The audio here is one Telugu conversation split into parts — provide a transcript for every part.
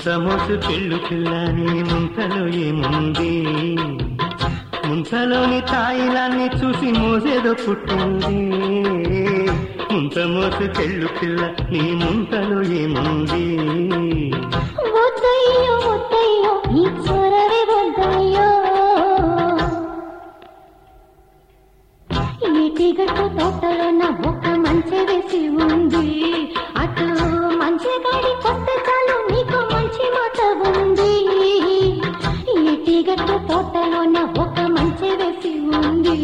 ముంత మోసు చెల్లు పిల్లని ముంతలో ఏముంది ముంతలోని తాయిలాన్ని చూసి మోసేదో పుట్టింది ముంత మోసు చెల్లు పిల్ల నీ ముంతలో ఏముంది వద్దయ్యో వద్దయ్యో ఈ చొరవే వద్దయ్యో ఇటిగట్టు తోటలో నా ఒక్క మంచి వేసి ఉంది అటు మంచి గాడి కొత్త చాలు నీకు మంచి మాట ఉంది ఇటిగట్టు తోటలో నా ఒక్క మంచి వేసి ఉంది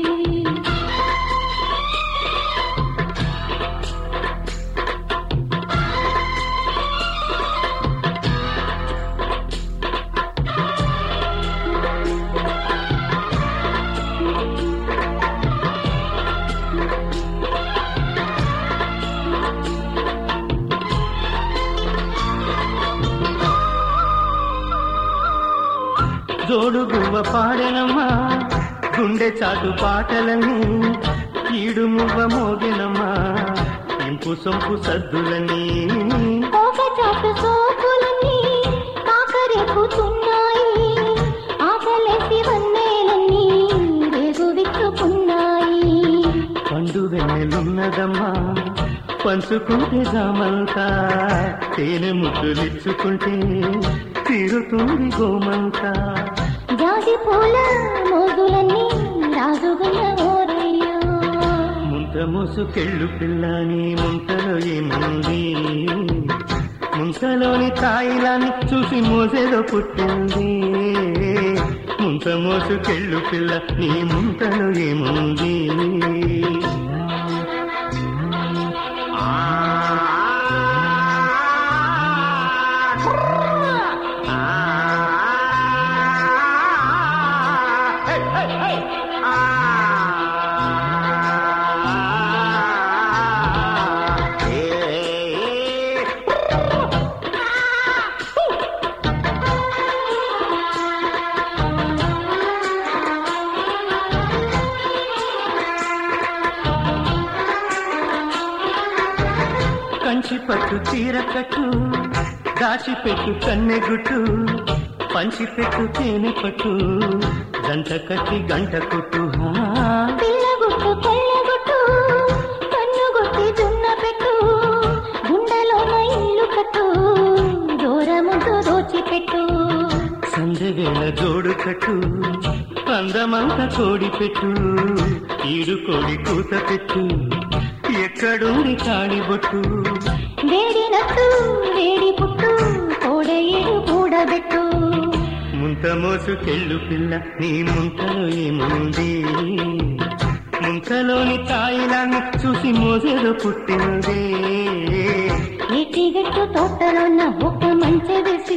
జోడు గువ్వ పాడెనమ్మా గుండె చాటు పాటలని ఈడు మువ్వ మోగెనమ్మా ఇంపు సొంపు సద్దులని ఒక చాటు సోపులన్నీ కాకరేపుతున్నాయి ఆకలేసి వన్నేలన్నీ రేగు విచ్చుకున్నాయి పండు వెన్నెలున్నదమ్మా పంచుకుంటే జామంతా తేనె ముద్దులిచ్చుకుంటే తీరుతుంది గోమంతా జాజి పూల మోగులన్నీ రాజుగున్న ఓరయ్యో ముంత మోసుకెళ్ళు పిల్లని ముంతలో ఏముంది ముంతలోని తాయిలాన్ని చూసి మోసేదో పుట్టింది ముంత మోసుకెళ్ళు పిల్ల నీ ముంతలో ఏముంది కంచి పట్టు చీర కట్టు దాచిపెట్టు కన్నెగుట్టు పంచిపెట్టు తేనె పట్టు గంట కట్టి గంట కొట్టు హా. పిల్లగుట్టు కొల్లగుట్టు కన్నుగుట్టి దున్న పెట్టు గుండెలోన ఇల్లు కట్టు దూరముందు దోచిపెట్టు సందెవేళ జోడు కట్టు అందమంత కోడి పెట్టు ఈడు కోడి కూత పెట్టు ఎక్కడుంది తాడి బొట్టు వేడినట్టు వేడి పుట్టు కోడయేడు కూడబెట్టు ముంత మోసుకెళ్ళు పిల్ల నీ ముంతలో ఏముంది ముంతలోని తాయిలాన్ని చూసి మోసేదో పుట్టింది ఎటిగట్టు తోటలో నా ఒక మంచి వేసి